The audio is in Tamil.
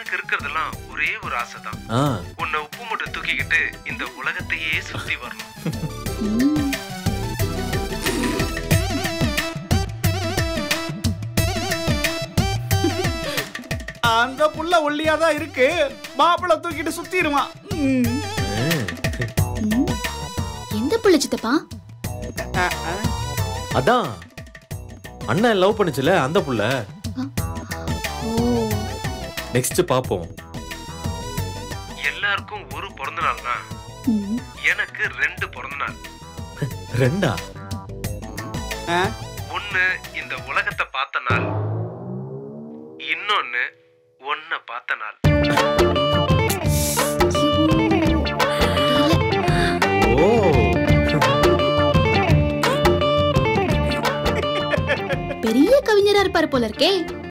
எனக்கு இருக்கிறதெல்லாம் ஒரே ஒரு ஆசை தான் ஆ உன்னை உப்பு மூட்டை தூக்கிக்கிட்டு இந்த உலகத்தையே சுத்தி வரணும் ம். அந்த புள்ள ஒல்லியா தான் இருக்கு மாப்பிள்ளை தூக்கிட்டு சுத்திடுவான் ம். ம். எந்த புள்ள சித்தப்பா ஆ, ஆ. அதான் அண்ணன் லவ் பண்ணுச்சுல அந்த புள்ள ஓ நெக்ஸ்ட் பாப்போம் எல்லாருக்கும் ஒரு பிறந்த நாள்னா ம். எனக்கு ரெண்டு பிறந்த நாள் ரெண்டா ஆ? ஒண்ணு இந்த உலகத்தை பார்த்த நாள் இன்னொன்னு ஒன்ன பார்த்த நாள் ஓ பெரிய கவிஞரா இருப்பாரு போல இருக்கே